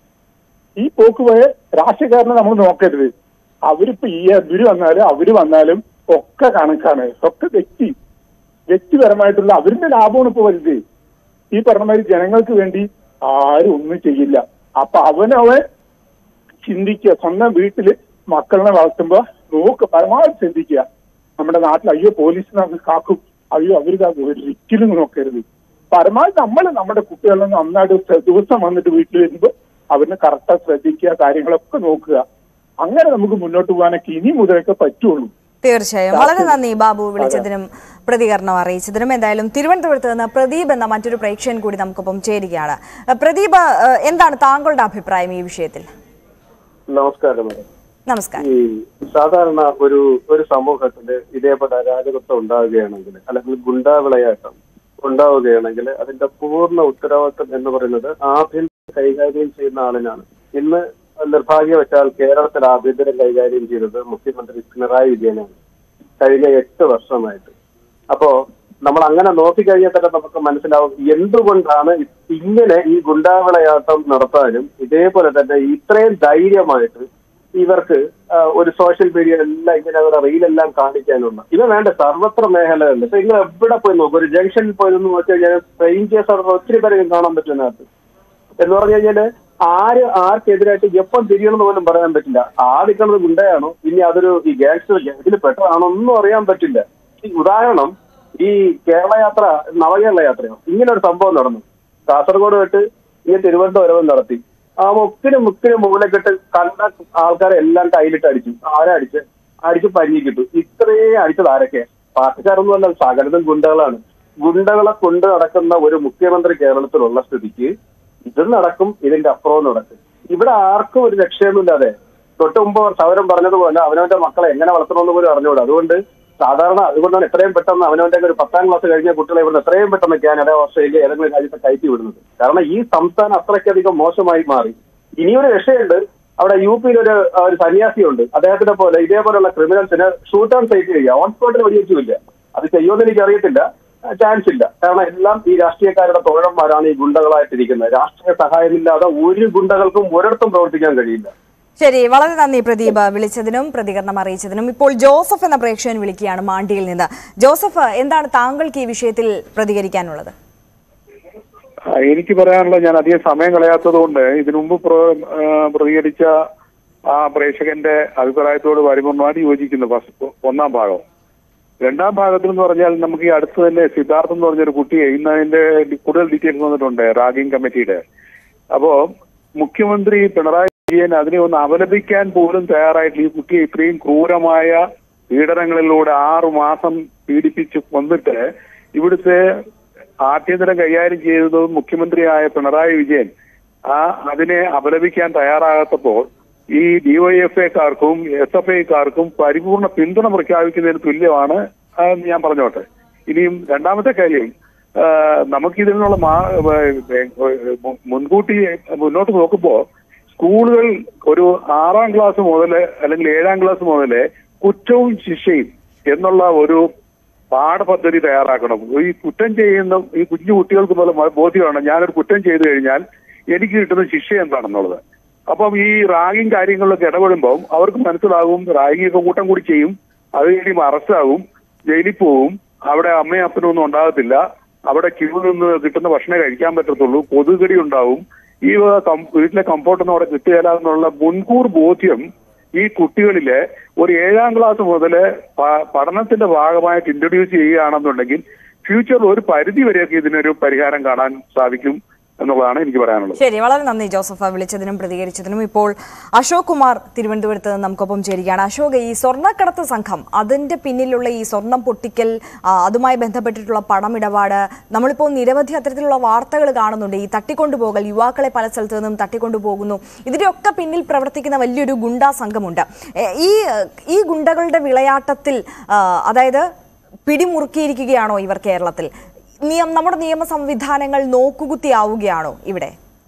ഈ പോക്ക് പോയ രാഷ്ട്രീയക്കാരനെ നമ്മൾ നോക്കരുത് അവരിപ്പോ ഈ ഇവര് വന്നാലും അവര് വന്നാലും ഒക്കെ കണക്കാണ് ഒക്കെ വ്യക്തി വ്യക്തിപരമായിട്ടുള്ള അവരുടെ ലാഭമാണ് ഇപ്പൊ വലുത് ഈ പറഞ്ഞ മാതിരി ജനങ്ങൾക്ക് വേണ്ടി ആരും ഒന്നും ചെയ്യില്ല അപ്പൊ അവനവൻ ചിന്തിക്കുക സ്വന്തം വീട്ടില് മക്കളെ വളർത്തുമ്പോ നോക്ക് പരമാവധി ചിന്തിക്കുക നമ്മുടെ നാട്ടിൽ അയ്യോ പോലീസ് നമുക്ക് കാക്കും അയ്യോ അവർക്ക് അത് ഒരിക്കലും നോക്കരുത് പരമാവധി നമ്മൾ നമ്മുടെ കുട്ടികളെ നന്നായിട്ട് ശ്ര- ദിവസം വന്നിട്ട് വീട്ടിൽ വരുമ്പോ അവരിനെ കറക്റ്റായി ശ്രദ്ധിക്കുക കാര്യങ്ങളൊക്കെ നോക്കുക അങ്ങനെ നമുക്ക് മുന്നോട്ട് പോകാനൊക്കെ ഇനി മുതലൊക്കെ പറ്റുള്ളൂ തീർച്ചയായും വളരെ നന്ദി ബാബു വിളിച്ചതിനും പ്രതികരണം അറിയിച്ചതിനും എന്തായാലും തിരുവനന്തപുരത്ത് നിന്ന് പ്രദീപ് എന്ന മറ്റൊരു പ്രേക്ഷകൻ കൂടി നമുക്കൊപ്പം ചേരുകയാണ് അഹ് പ്രദീപ് അഹ് എന്താണ് താങ്കളുടെ അഭിപ്രായം ഈ വിഷയത്തിൽ നമസ്കാരം madam. നമസ്കാരം ഈ സാധാരണ ഒരു ഒരു സമൂഹത്തില് ഇതേപോലെ അരാജകത്വം ഉണ്ടാവുകയാണെങ്കിൽ അല്ലെങ്കിൽ ഗുണ്ടാ വിളയാട്ടം ഉണ്ടാവുകയാണെങ്കിൽ അതിന്റെ പൂർണ്ണ ഉത്തരവാദിത്വം എന്ന് പറയുന്നത് ആഭ്യന്തരം കൈകാര്യം ചെയ്യുന്ന ആളിനാണ് ഇന്ന് നിർഭാഗ്യവശാൽ കേരളത്തിൽ ആഭ്യന്തരം കൈകാര്യം ചെയ്തത് മുഖ്യമന്ത്രി പിണറായി വിജയനാണ് കഴിഞ്ഞ എട്ട് വർഷമായിട്ട് അപ്പോ നമ്മൾ അങ്ങനെ നോക്കിക്കഴിഞ്ഞാൽ തന്നെ നമുക്ക് മനസ്സിലാവും എന്തുകൊണ്ടാണ് ഇങ്ങനെ ഈ ഗുണ്ടാവിളയാട്ടം നടത്താനും ഇതേപോലെ തന്നെ ഇത്രയും ധൈര്യമായിട്ട് ഇവർക്ക് ആ, ഒരു സോഷ്യൽ മീഡിയ എല്ലാം ഇങ്ങനെ അവരുടെ റീലെല്ലാം കാണിക്കാനുള്ള ഇത് വേണ്ട സർവത്ര മേഖലകളിൽ ഇപ്പൊ നിങ്ങൾ എവിടെ പോയി നോക്കും ഒരു ജംഗ്ഷനിൽ പോയി നിന്ന് നോക്കി കഴിഞ്ഞാൽ സ്ട്രേഞ്ചേഴ്സ് അവിടെ ഒത്തിരി പേരെ കാണാൻ പറ്റുന്നതിനകത്ത് എന്ന് പറഞ്ഞു കഴിഞ്ഞാല് ആര് ആർക്കെതിരായിട്ട് എപ്പം തിരിയണമെന്ന് പോലും പറയാൻ പറ്റില്ല ആ നിൽക്കുന്നത് ഗുണ്ടയാണോ ഇനി അതൊരു ഈ ഗാങ്സ്റ്റർ ഇതിൽ പെട്ടതാണോ ഒന്നും അറിയാൻ പറ്റില്ല ഈ ഉദാഹരണം ഈ കേരള യാത്ര നവകേരള യാത്രയോ ഇങ്ങനെ ഒരു സംഭവം നടന്നു കാസർഗോഡ് തൊട്ട് ഇങ്ങനെ തിരുവനന്തപുരം നടത്തി ആ മുക്കിനും മുക്കിനും മൂലക്കെട്ട് കണ്ട ആൾക്കാരെ എല്ലാം കയ്യിലിട്ട് അടിച്ചു ആരാ അടിച്ച് അടിച്ച് പഞ്ഞി കിട്ടു ഇത്രയും അടിച്ചത് ആരൊക്കെ പാർട്ടിക്കാരൊന്നും അല്ല സകലതും ഗുണ്ടകളാണ് ഗുണ്ടകളെ കൊണ്ട് നടക്കുന്ന ഒരു മുഖ്യമന്ത്രി കേരളത്തിലുള്ള സ്ഥിതിക്ക് ഇത് നടക്കും ഇതിന്റെ അപ്പുറവും നടക്കും ഇവിടെ ആർക്കും ഒരു രക്ഷയൊന്നുമില്ലാതെ തൊട്ട് മുമ്പ് സൗരം പറഞ്ഞതുപോലെ അവനവന്റെ മക്കളെ എങ്ങനെ വളർത്തണമെന്ന് പോലും അറിഞ്ഞുകൂടാ അതുകൊണ്ട് സാധാരണ അതുകൊണ്ടാണ് എത്രയും പെട്ടെന്ന് അവനവന്റെ ഒരു പത്താം ക്ലാസ് കഴിഞ്ഞ കുട്ടികളെ ഇവിടുന്ന് എത്രയും പെട്ടെന്ന് കാനഡ ഓസ്ട്രേലിയ ഏതെങ്കിലും രാജ്യത്തെ കയറ്റി വിടുന്നത് കാരണം ഈ സംസ്ഥാനം അത്രയ്ക്കധികം മോശമായി മാറി ഇനിയൊരു രക്ഷയുണ്ട് അവിടെ യു പിയിൽ ഒരു ആ, ഒരു സന്യാസിയുണ്ട് അദ്ദേഹത്തിനെ പോലെ ഇതേപോലുള്ള ക്രിമിനൽസിന് ഷൂട്ട് ഓൺ സൈറ്റ് ചെയ്യുക ഓൺ സ്പോട്ടിൽ വെടിവെച്ചില്ല അത് ചെയ്യുമെന്ന് എനിക്ക് അറിയത്തില്ല ചാൻസ് ഇല്ല കാരണം എല്ലാം ഈ രാഷ്ട്രീയക്കാരുടെ തോഴന്മാരാണ് ഈ ഗുണ്ടകളായിട്ടിരിക്കുന്നത് രാഷ്ട്രീയ സഹായമില്ലാതെ ഒരു ഗുണ്ടകൾക്കും ഒരിടത്തും പ്രവർത്തിക്കാൻ കഴിയില്ല ശരി വളരെ നന്ദി പ്രദീപ് വിളിച്ചതിനും പ്രതികരണം അറിയിച്ചതിനും ഇപ്പോൾ ജോസഫ് എന്ന പ്രേക്ഷകൻ വിളിക്കുകയാണ് മാണ്ടിയിൽ നിന്ന് ജോസഫ് എന്താണ് താങ്കൾക്ക് ഈ വിഷയത്തിൽ പ്രതികരിക്കാനുള്ളത് ആ, എനിക്ക് പറയാനുള്ളത് ഞാൻ അധികം സമയം കളയാത്തത് കൊണ്ട് ഇതിനു മുമ്പ് പ്ര- ആ, പ്രതികരിച്ച ആ പ്രേക്ഷകന്റെ അഭിപ്രായത്തോട് പരിപൂർണമായിട്ട് യോജിക്കുന്നു ഫസ്റ്റ് ഒന്നാം ഭാഗം രണ്ടാം ഭാഗത്തിൽ എന്ന് പറഞ്ഞാൽ നമുക്ക് ഈ അടുത്ത് തന്നെ സിദ്ധാർത്ഥ് എന്ന് പറഞ്ഞൊരു കുട്ടിയെ ഇന്ന് അതിന്റെ കൂടുതൽ ഡീറ്റെയിൽസ് വന്നിട്ടുണ്ട് റാഗിംഗ് കമ്മിറ്റിയുടെ അപ്പോ മുഖ്യമന്ത്രി പിണറായി വിജയൻ അതിനെ ഒന്ന് അപലപിക്കാൻ പോലും തയ്യാറായിട്ടില്ല ഈ കുട്ടിയെ ഇത്രയും ക്രൂരമായ പീഡനങ്ങളിലൂടെ ആറു മാസം പീഡിപ്പിച്ച് കൊന്നിട്ട് ഇവിടുത്തെ ആഭ്യന്തരം കൈകാര്യം ചെയ്തത് മുഖ്യമന്ത്രിയായ പിണറായി വിജയൻ ആ അതിനെ അപലപിക്കാൻ തയ്യാറാകാത്തപ്പോൾ ഈ ഡിവൈഎഫ്ഐക്കാർക്കും എസ് എഫ് ഐക്കാർക്കും പരിപൂർണ പിന്തുണ പ്രഖ്യാപിക്കുന്നതിന് തുല്യമാണ് ആ, എന്ന് ഞാൻ പറഞ്ഞോട്ടെ ഇനിയും രണ്ടാമത്തെ കാര്യം ആ, നമുക്കിതിൽ നിന്നുള്ള മാ- ഏ, ഏ, മുൻകൂട്ടി മുന്നോട്ട് നോക്കുമ്പോൾ സ്കൂളുകൾ ഒരു ആറാം ക്ലാസ് മുതൽ അല്ലെങ്കിൽ ഏഴാം ക്ലാസ് മുതൽ കുറ്റവും ശിക്ഷയും എന്നുള്ള ഒരു പാഠപദ്ധതി തയ്യാറാക്കണം ഈ കുറ്റം ചെയ്യുന്ന ഈ കുഞ്ഞു കുട്ടികൾക്ക് പോലെ ബോധ്യമാണ് ഞാനൊരു കുറ്റം ചെയ്തു കഴിഞ്ഞാൽ എനിക്ക് കിട്ടുന്ന ശിക്ഷ എന്താണെന്നുള്ളത് അപ്പം ഈ റാഗിങ് കാര്യങ്ങളിലൊക്കെ ഇടപെടുമ്പോൾ അവർക്ക് മനസ്സിലാകും റാഗിങ് ഒക്കെ കൂട്ടം കൂടി ചെയ്യും അത് കഴിയുമ്പോൾ അറസ്റ്റാകും ജയിലിൽ പോവും അവിടെ അമ്മയും അപ്പനും ഒന്നും ഉണ്ടാകത്തില്ല അവിടെ ക്യൂ നിന്ന് കിട്ടുന്ന ഭക്ഷണം കഴിക്കാൻ പറ്റത്തുള്ളൂ കൊതുകടി ഉണ്ടാവും ഈ വക കം- വീട്ടിലെ കംഫോർട്ടൊന്നും അവിടെ കിട്ടുകയില്ല എന്നുള്ള മുൻകൂർ ബോധ്യം ഈ കുട്ടികളിലെ ഒരു ഏഴാം ക്ലാസ് മുതൽ പഠനത്തിന്റെ ഭാഗമായിട്ട് ഇൻട്രൊഡ്യൂസ് ചെയ്യുകയാണെന്നുണ്ടെങ്കിൽ ഫ്യൂച്ചറിൽ ഒരു പരിധി വരെയൊക്കെ ഇതിനൊരു പരിഹാരം കാണാൻ സാധിക്കും എന്നുള്ളതാണ് എനിക്ക് പറയാനുള്ളത് ശരി വളരെ നന്ദി ജോസഫ് വിളിച്ചതിനും പ്രതികരിച്ചതിനും ഇപ്പോൾ അശോക് കുമാർ തിരുവനന്തപുരത്ത് നിന്ന് നമുക്കൊപ്പം ചേരുകയാണ് അശോക് ഈ സ്വർണ്ണക്കടത്ത് സംഘം അതിന്റെ പിന്നിലുള്ള ഈ സ്വർണം പൊട്ടിക്കൽ ആ, അതുമായി ബന്ധപ്പെട്ടിട്ടുള്ള പണമിടപാട് നമ്മളിപ്പോൾ നിരവധി അത്തരത്തിലുള്ള വാർത്തകൾ കാണുന്നുണ്ട് ഈ തട്ടിക്കൊണ്ടുപോകൽ യുവാക്കളെ പല സ്ഥലത്തു നിന്നും തട്ടിക്കൊണ്ടുപോകുന്നു ഇതിന്റെയൊക്കെ പിന്നിൽ പ്രവർത്തിക്കുന്ന വലിയൊരു ഗുണ്ടാ സംഘമുണ്ട് എ, ഈ ഈ ഗുണ്ടകളുടെ വിളയാട്ടത്തിൽ ആ, അതായത് പിടിമുറുക്കിയിരിക്കുകയാണോ ഇവർ കേരളത്തിൽ നിയം നമ്മുടെ നിയമ സംവിധാനങ്ങൾ നോക്കുകുത്തിയാവുകയാണോ ഇവിടെ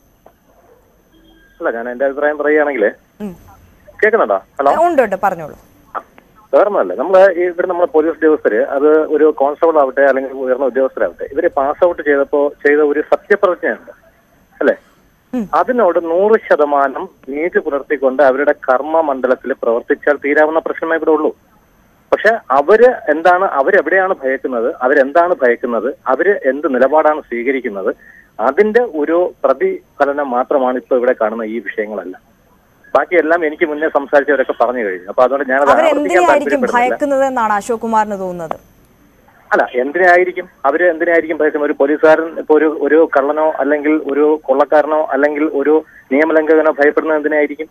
അല്ല ഞാൻ എന്റെ അഭിപ്രായം പറയുകയാണെങ്കിൽ കേൾക്കുന്നുണ്ടോ ഹലോ ഉണ്ട് ഉണ്ട് പറഞ്ഞോളൂ വേറൊന്നുമല്ല നമ്മള് ഈ ഇവിടെ നമ്മുടെ പോലീസ് ഉദ്യോഗസ്ഥര് അത് ഒരു കോൺസ്റ്റബിൾ ആവട്ടെ അല്ലെങ്കിൽ ഉയർന്ന ഉദ്യോഗസ്ഥരാവട്ടെ ഇവര് പാസ് ഔട്ട് ചെയ്തപ്പോ ചെയ്ത ഒരു സത്യപ്രതിജ്ഞയുണ്ട് അല്ലെ അതിനോട് നൂറ് ശതമാനം നീതി പുലർത്തിക്കൊണ്ട് അവരുടെ കർമ്മ മണ്ഡലത്തിൽ പ്രവർത്തിച്ചാൽ തീരാവുന്ന പ്രശ്നമേ ഇവിടെ ഉള്ളൂ പക്ഷെ അവര് എന്താണ് അവരെവിടെയാണ് ഭയക്കുന്നത് അവരെന്താണ് ഭയക്കുന്നത് അവര് എന്ത് നിലപാടാണ് സ്വീകരിക്കുന്നത് അതിന്റെ ഒരു പ്രതിഫലനം മാത്രമാണ് ഇപ്പൊ ഇവിടെ കാണുന്ന ഈ വിഷയങ്ങളെല്ലാം ബാക്കിയെല്ലാം എനിക്ക് മുന്നേ സംസാരിച്ചവരൊക്കെ പറഞ്ഞു കഴിഞ്ഞു അപ്പൊ അതുകൊണ്ട് ഞാനത് ആവർത്തിക്കാൻ അവരെന്തിനായിരിക്കും താല്പര്യപ്പെടുന്നില്ല ഭയക്കുന്നത് എന്നാണ് അശോക് കുമാറിന് തോന്നുന്നത് അല്ല എന്തിനായിരിക്കും അവര് എന്തിനായിരിക്കും ഭയക്കുന്നത് ഒരു പോലീസുകാരൻ ഇപ്പൊ ഒരു ഒരു കള്ളനോ അല്ലെങ്കിൽ ഒരു കൊള്ളക്കാരനോ അല്ലെങ്കിൽ ഒരു നിയമലംഘകനോ ഭയപ്പെടുന്നത് എന്തിനായിരിക്കും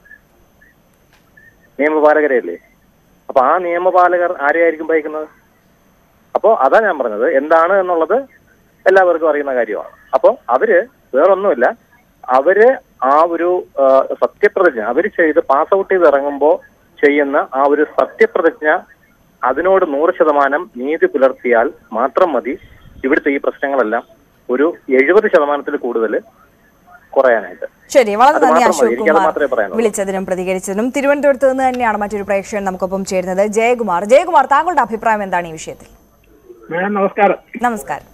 നിയമപാലകരെയല്ലേ അപ്പൊ ആ നിയമപാലകർ ആരെയായിരിക്കും ഭയക്കുന്നത് അപ്പോ അതാ ഞാൻ പറഞ്ഞത് എന്താണ് എന്നുള്ളത് എല്ലാവർക്കും അറിയുന്ന കാര്യമാണ് അപ്പോ അവര് വേറൊന്നുമില്ല അവര് ആ ഒരു ആ, സത്യപ്രതിജ്ഞ അവര് ചെയ്ത് പാസ് ഔട്ട് ചെയ്ത് ഇറങ്ങുമ്പോ ചെയ്യുന്ന ആ ഒരു സത്യപ്രതിജ്ഞ അതിനോട് നൂറ് ശതമാനം നീതി പുലർത്തിയാൽ മാത്രം മതി ഇവിടുത്തെ ഈ പ്രശ്നങ്ങളെല്ലാം ഒരു എഴുപത് ശതമാനത്തിൽ കൂടുതൽ കുറയാനായിട്ട് ശരി വളരെ അത് നന്ദി മാത്രം മതി. അശോക് എനിക്കത് കുമാർ മാത്രമേ പറയാനുള്ളൂ. വിളിച്ചതിനും പ്രതികരിച്ചതിനും തിരുവനന്തപുരത്ത് നിന്ന് തന്നെയാണ് മറ്റൊരു പ്രേക്ഷകൻ നമുക്കൊപ്പം ചേരുന്നത് ജയകുമാർ ജയകുമാർ താങ്കളുടെ അഭിപ്രായം എന്താണ് ഈ വിഷയത്തിൽ മാഡം നമസ്കാരം നമസ്കാരം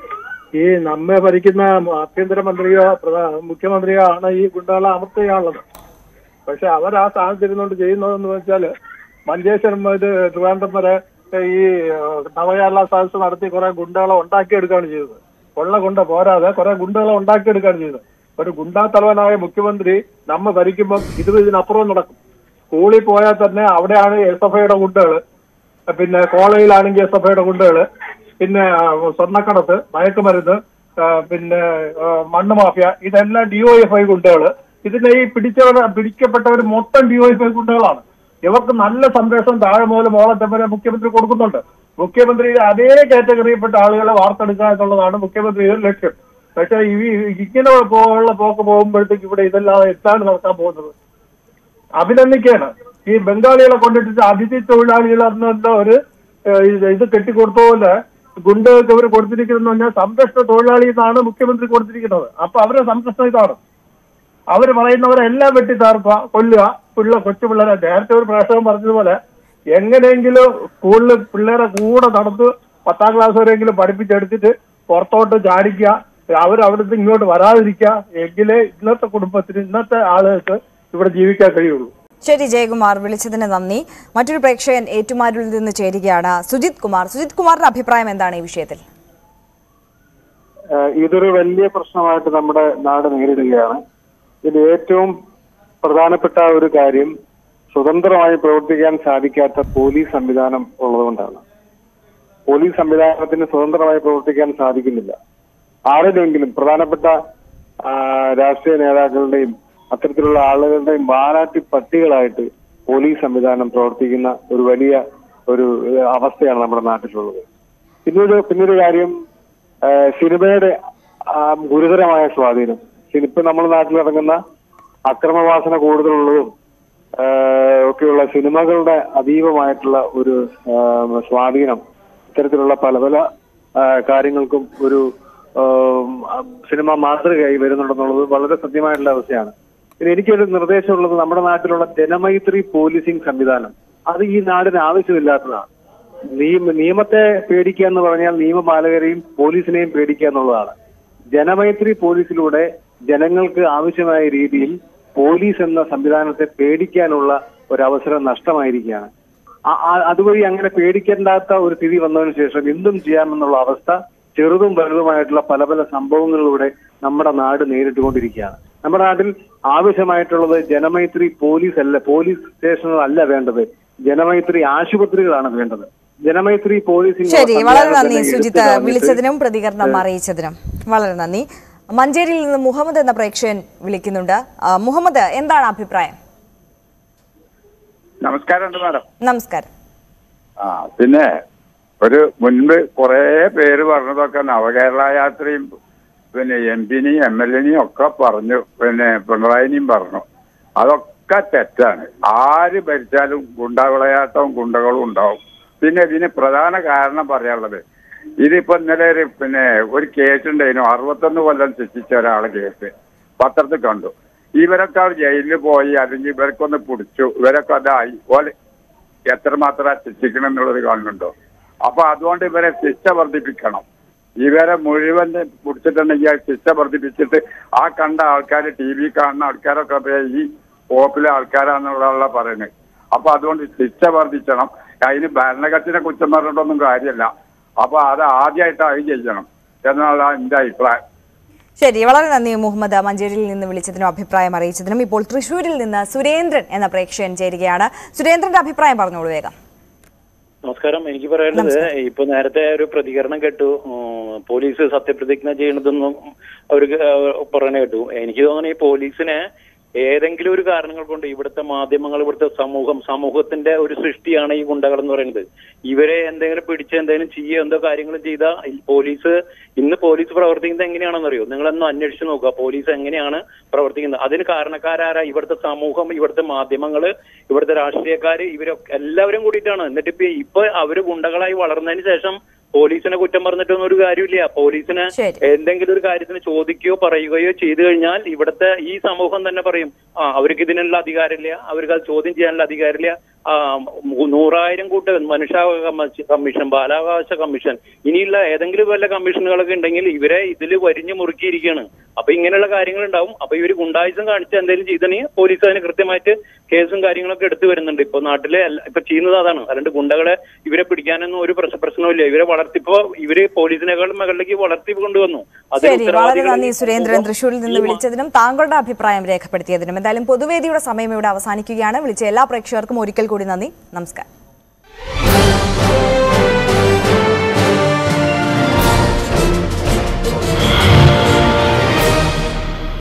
ഈ നമ്മെ ഭരിക്കുന്ന ആഭ്യന്തരമന്ത്രിയോ പ്രധാ- മുഖ്യമന്ത്രിയോ ആണ് ഈ ഗുണ്ടകളെ അമർത്തുകയാണുള്ളത് പക്ഷെ അവർ ആ സ്ഥാനത്തിരുന്നുകൊണ്ട് ചെയ്യുന്നതെന്ന് വെച്ചാല് മഞ്ചേശ്വരം ഇത് ട്രിവാൻഡ്രം വരെ ഈ ഏഹ്, നവകേരള സദസ് നടത്തി കുറെ ഗുണ്ടകളെ ഉണ്ടാക്കിയെടുക്കുകയാണ് ചെയ്തത് ഉള്ള ഗുണ്ട പോരാതെ കുറെ ഗുണ്ടകളെ ഉണ്ടാക്കിയെടുക്കുകയാണ് ചെയ്തത് ഒരു ഗുണ്ടാ തലവനായ മുഖ്യമന്ത്രി നമ്മ ഭരിക്കുമ്പോൾ ഇത് ഇതിനപ്പുറം നടക്കും സ്കൂളിൽ പോയാൽ തന്നെ അവിടെയാണ് എസ് എഫ് ഐയുടെ ഗുണ്ടകള് പിന്നെ കോളേജിലാണെങ്കിൽ എസ് എഫ് ഐയുടെ ഗുണ്ടകള് പിന്നെ ആ, സ്വർണ്ണക്കടത്ത് മയക്കുമരുന്ന് ആ, പിന്നെ ആ, മണ്ണ് മാഫിയ ഇതെല്ലാം ഡിഒഎഫ്ഐ ഗുണ്ടകള് ഇതിനെ ഈ പിടിച്ചവർ പിടിക്കപ്പെട്ടവർ മൊത്തം ഡിഒഎഫ്ഐ ഗുണ്ടകളാണ് ഇവർക്ക് നല്ല സംരക്ഷണം താഴെ മുതൽ മോളറ്റം വരെ മുഖ്യമന്ത്രി കൊടുക്കുന്നുണ്ട് മുഖ്യമന്ത്രി അതേ കാറ്റഗറിയിൽപ്പെട്ട ആളുകളെ വാർത്തെടുക്കുക എന്നുള്ളതാണ് മുഖ്യമന്ത്രിയുടെ ലക്ഷ്യം പക്ഷേ ഈ ഇങ്ങനെ പോലുള്ള പോക്ക് പോകുമ്പോഴത്തേക്ക് ഇവിടെ ഇതല്ലാതെ എത്താണ് നടക്കാൻ പോകുന്നത് അഭിനന്ദിക്കുകയാണ് ഈ ബംഗാളികളെ കൊണ്ടിട്ട് അതിഥി തൊഴിലാളികൾ എന്ന ഒരു ഏഹ്, ഇത് ഇത് കെട്ടിക്കൊടുത്ത പോലെ ഗുണ്ടകൾക്ക് ഇവർ കൊടുത്തിരിക്കുന്നത് പറഞ്ഞാൽ സംരക്ഷണ തൊഴിലാളി എന്നാണ് മുഖ്യമന്ത്രി കൊടുത്തിരിക്കുന്നത് അപ്പൊ അവരുടെ സംരക്ഷണം ഇതാണ് അവർ പറയുന്നവരെല്ലാം വെട്ടി താർക്കുക കൊല്ലുക പിള്ള കൊച്ചു പിള്ളേരെ നേരത്തെ ഒരു പ്രേക്ഷകൻ പറഞ്ഞതുപോലെ എങ്ങനെയെങ്കിലും സ്കൂളിൽ പിള്ളേരെ കൂടെ നടന്ന് പത്താം ക്ലാസ് വരെയെങ്കിലും പഠിപ്പിച്ചെടുത്തിട്ട് പുറത്തോട്ട് ചാടിക്കുക അവർ അവിടുന്ന് ഇങ്ങോട്ട് വരാതിരിക്കുക എങ്കിലേ ഇന്നത്തെ കുടുംബത്തിന് ഇന്നത്തെ ആളുകൾക്ക് ഇവിടെ ജീവിക്കാൻ കഴിയുള്ളൂ ശരി ജയകുമാർ വിളിച്ചതിന് നന്ദി മറ്റൊരു പ്രേക്ഷകൻ ഏറ്റുമാരിൽ നിന്ന് ചേരുകയാണ് സുജിത് കുമാർ സുജിത് കുമാറിന്റെ അഭിപ്രായം എന്താണ് ഈ വിഷയത്തിൽ ഏഹ് ഇതൊരു വലിയ പ്രശ്നമായിട്ട് നമ്മുടെ നാട് നേരിടുകയാണ് ഇതിൽ ഏറ്റവും പ്രധാനപ്പെട്ട ഒരു കാര്യം സ്വതന്ത്രമായി പ്രവർത്തിക്കാൻ സാധിക്കാത്ത പോലീസ് സംവിധാനം ഉള്ളതുകൊണ്ടാണ് പോലീസ് സംവിധാനത്തിന് സ്വതന്ത്രമായി പ്രവർത്തിക്കാൻ സാധിക്കുന്നില്ല ആരുടെയെങ്കിലും പ്രധാനപ്പെട്ട ആ, രാഷ്ട്രീയ നേതാക്കളുടെയും അത്തരത്തിലുള്ള ആളുകളുടെയും വാലാട്ടി പട്ടികളായിട്ട് പോലീസ് സംവിധാനം പ്രവർത്തിക്കുന്ന ഒരു വലിയ ഒരു ഏഹ്, അവസ്ഥയാണ് നമ്മുടെ നാട്ടിലുള്ളത് പിന്നീട് പിന്നൊരു കാര്യം ആ, സിനിമയുടെ ആ, ഗുരുതരമായ സ്വാധീനം സിനി- ഇപ്പൊ നമ്മുടെ നാട്ടിൽ ഇറങ്ങുന്ന അക്രമവാസന കൂടുതലുള്ളതും ആ, ഒക്കെയുള്ള സിനിമകളുടെ അതീവമായിട്ടുള്ള ഒരു ആ, സ്വാധീനം ഇത്തരത്തിലുള്ള പല പല ആ, കാര്യങ്ങൾക്കും ഒരു ആ, സിനിമ മാതൃകയായി വരുന്നുണ്ടെന്നുള്ളത് വളരെ സത്യമായിട്ടുള്ള അവസ്ഥയാണ് പിന്നെ എനിക്കൊരു നിർദ്ദേശമുള്ളത് നമ്മുടെ നാട്ടിലുള്ള ജനമൈത്രി പോലീസിംഗ് സംവിധാനം അത് ഈ നാടിന് ആവശ്യമില്ലാത്തതാണ് നിയമ നിയമത്തെ പേടിക്കുക എന്ന് പറഞ്ഞാൽ നിയമപാലകരെയും പോലീസിനെയും പേടിക്കുക എന്നുള്ളതാണ് ജനമൈത്രി പോലീസിലൂടെ ജനങ്ങൾക്ക് ആവശ്യമായ രീതിയിൽ പോലീസ് എന്ന സംവിധാനത്തെ പേടിക്കാനുള്ള ഒരു അവസരം നഷ്ടമായിരിക്കുകയാണ് ആ- ആ- അതുവഴി അങ്ങനെ പേടിക്കേണ്ടാത്ത ഒരു സ്ഥിതി വന്നതിന് ശേഷം എന്തും ചെയ്യാമെന്നുള്ള അവസ്ഥ ചെറുതും വലുതുമായിട്ടുള്ള പല പല സംഭവങ്ങളിലൂടെ നമ്മുടെ നാട് നേരിട്ടുകൊണ്ടിരിക്കുകയാണ് നമ്മുടെ നാട്ടിൽ ആവശ്യമായിട്ടുള്ളത് ജനമൈത്രി പോലീസ് അല്ല പോലീസ് സ്റ്റേഷനുകളല്ല വേണ്ടത് ജനമൈത്രി ആശുപത്രികളാണ് വേണ്ടത് ജനമൈത്രി പോലീസിംഗ് ശരി വളരെ നന്ദി സംവിധാനത്തിനെ സുജിത്ത് എടുത്തു കളഞ്ഞിട്ട് വിളിച്ചതിനും പ്രതികരണം അറിയിച്ചതിനും വളരെ നന്ദി മഞ്ചേരിയിൽ നിന്ന് മുഹമ്മദ് എന്ന പ്രേക്ഷകൻ വിളിക്കുന്നുണ്ട് ആ, മുഹമ്മദ് എന്താണ് അഭിപ്രായം നമസ്കാരമുണ്ട് മാഡം നമസ്കാരം ആ പിന്നെ ഒരു മുൻപ് കുറെ പേര് പറഞ്ഞതൊക്കെ നവകേരള യാത്രയും പിന്നെ എം പിനെയും എം എൽ എനെയും ഒക്കെ പറഞ്ഞു പിന്നെ പിണറായിനെയും പറഞ്ഞു അതൊക്കെ തെറ്റാണ് ആര് ഭരിച്ചാലും ഗുണ്ടവിളയാട്ടവും ഗുണ്ടകളും ഉണ്ടാവും പിന്നെ ഇതിന് പ്രധാന കാരണം പറയാനുള്ളത് ഇതിപ്പോ ഇന്നലെ ഒരു പിന്നെ ഒരു കേസ് ഉണ്ടായിരുന്നു അറുപത്തൊന്ന് കൊല്ലം ശിക്ഷിച്ച ഒരാളെ കേസ് പത്രത്തിൽ കണ്ടു ഇവരൊക്കെ ജയിലിൽ പോയി അല്ലെങ്കിൽ ഇവർക്കൊന്ന് പിടിച്ചു ഇവരൊക്കെ അതായി ഓലെ എത്രമാത്രം ശിക്ഷിക്കണം എന്നുള്ളത് കാണുന്നുണ്ടോ അപ്പൊ അതുകൊണ്ട് ഇവരെ ശിക്ഷ വർദ്ധിപ്പിക്കണം ഇവരെ മുഴുവൻ പിടിച്ചിട്ടുണ്ടെങ്കിൽ ആ ശിക്ഷ വർദ്ധിപ്പിച്ചിട്ട് ആ കണ്ട ആൾക്കാർ ടി വി കാണുന്ന ആൾക്കാരൊക്കെ ഇപ്പൊ ഈ പോപ്പിലെ ആൾക്കാരാന്നുള്ള പറയുന്നത് അപ്പൊ അതുകൊണ്ട് ശിക്ഷ വർദ്ധിക്കണം അതിന് ഭരണകത്തിനെ കുറ്റം പറഞ്ഞിട്ടൊന്നും കാര്യമല്ല അപ്പൊ അത് ആദ്യമായിട്ട് അത് ചെയ്യണം എന്നുള്ള എന്റെ അഭിപ്രായം ശരി വളരെ നന്ദി മുഹമ്മദ് മഞ്ചേരിയിൽ നിന്ന് വിളിച്ചതിനും അഭിപ്രായം അറിയിച്ചതിനും ഇപ്പോൾ തൃശൂരിൽ നിന്ന് സുരേന്ദ്രൻ എന്ന പ്രേക്ഷകൻ ചേരുകയാണ് സുരേന്ദ്രന്റെ അഭിപ്രായം പറഞ്ഞോളൂ വേഗം നമസ്കാരം എനിക്ക് പറയാനുള്ളത് ഇപ്പൊ നേരത്തെ ഒരു പ്രതികരണം കേട്ടു ഉം, പോലീസ് സത്യപ്രതിജ്ഞ ചെയ്യണതെന്നും അവർക്ക് പറയണ കേട്ടു എനിക്ക് തോന്നുന്നു ഈ പോലീസിനെ ഏതെങ്കിലും ഒരു കാരണങ്ങൾ കൊണ്ട് ഇവിടുത്തെ മാധ്യമങ്ങൾ ഇവിടുത്തെ സമൂഹം സമൂഹത്തിന്റെ ഒരു സൃഷ്ടിയാണ് ഈ ഗുണ്ടകൾ എന്ന് പറയുന്നത് ഇവരെ എന്തെങ്കിലും പിടിച്ച് എന്തെങ്കിലും ചെയ്യുക എന്തോ കാര്യങ്ങളും ചെയ്താൽ പോലീസ് ഇന്ന് പോലീസ് പ്രവർത്തിക്കുന്നത് എങ്ങനെയാണെന്ന് അറിയോ നിങ്ങളൊന്ന് അന്വേഷിച്ച് നോക്കുക പോലീസ് എങ്ങനെയാണ് പ്രവർത്തിക്കുന്നത് അതിന് കാരണക്കാരാരാ ഇവിടുത്തെ സമൂഹം ഇവിടുത്തെ മാധ്യമങ്ങള് ഇവിടുത്തെ രാഷ്ട്രീയക്കാര് ഇവരൊക്കെ എല്ലാവരും കൂടിയിട്ടാണ് എന്നിട്ട് ഇപ്പൊ ഇപ്പൊ അവര് ഗുണ്ടകളായി വളർന്നതിന് ശേഷം പോലീസിനെ കുറ്റം പറഞ്ഞിട്ടൊന്നും ഒരു കാര്യമില്ല പോലീസിനെ എന്തെങ്കിലും ഒരു കാര്യത്തിന് ചോദിക്കുകയോ പറയുകയോ ചെയ്തു കഴിഞ്ഞാൽ ഇവിടുത്തെ ഈ സമൂഹം തന്നെ പറയും ആ അവർക്ക് ഇതിനുള്ള അധികാരമില്ല അവർക്ക് അത് ചോദ്യം ചെയ്യാനുള്ള അധികാരമില്ല ആ മു- നൂറായിരം കൂട്ട് മനുഷ്യാവകാശ കമ്മ- കമ്മീഷൻ ബാലാവകാശ കമ്മീഷൻ ഇനിയുള്ള ഏതെങ്കിലും വല്ല കമ്മീഷനുകളൊക്കെ ഉണ്ടെങ്കിൽ ഇവരെ ഇതിൽ വരിഞ്ഞു മുറുക്കിയിരിക്കുകയാണ് അപ്പൊ ഇങ്ങനെയുള്ള കാര്യങ്ങൾ ഉണ്ടാവും അപ്പൊ ഇവര് ഗുണ്ടായുസം കാണിച്ച് എന്തെങ്കിലും ചെയ്തിട്ടുണ്ടെങ്കിൽ പോലീസ് അതിന് കൃത്യമായിട്ട് കേസും കാര്യങ്ങളൊക്കെ എടുത്തു വരുന്നുണ്ട് ഇപ്പൊ നാട്ടിലെ എല്ലാ- ഇപ്പൊ ചെയ്യുന്നത് അതാണ് അല്ലാണ്ട് ഗുണ്ടകളെ ഇവരെ പിടിക്കാനൊന്നും ഒരു പ്രശ്ന പ്രശ്നവുമില്ല ഇവരെ വളർത്തിപ്പോ ഇവര് പോലീസിനേക്കാളും മുകളിലേക്ക് വളർത്തി കൊണ്ടുവന്നു അതിന് ശരി വളരെ ഉത്തരവാദികൾ നന്ദി സുരേന്ദ്രൻ തൃശൂരിൽ നിന്ന് വിളിച്ചതിനും താങ്കളുടെ അഭിപ്രായം രേഖപ്പെടുത്തിയതിനും എന്തായാലും പൊതുവേദിയുടെ സമയം ഇവിടെ അവസാനിക്കുകയാണ് വിളിച്ച എല്ലാ പ്രേക്ഷകർക്കും ഒരിക്കൽ കൂടി നന്ദി നമസ്കാരം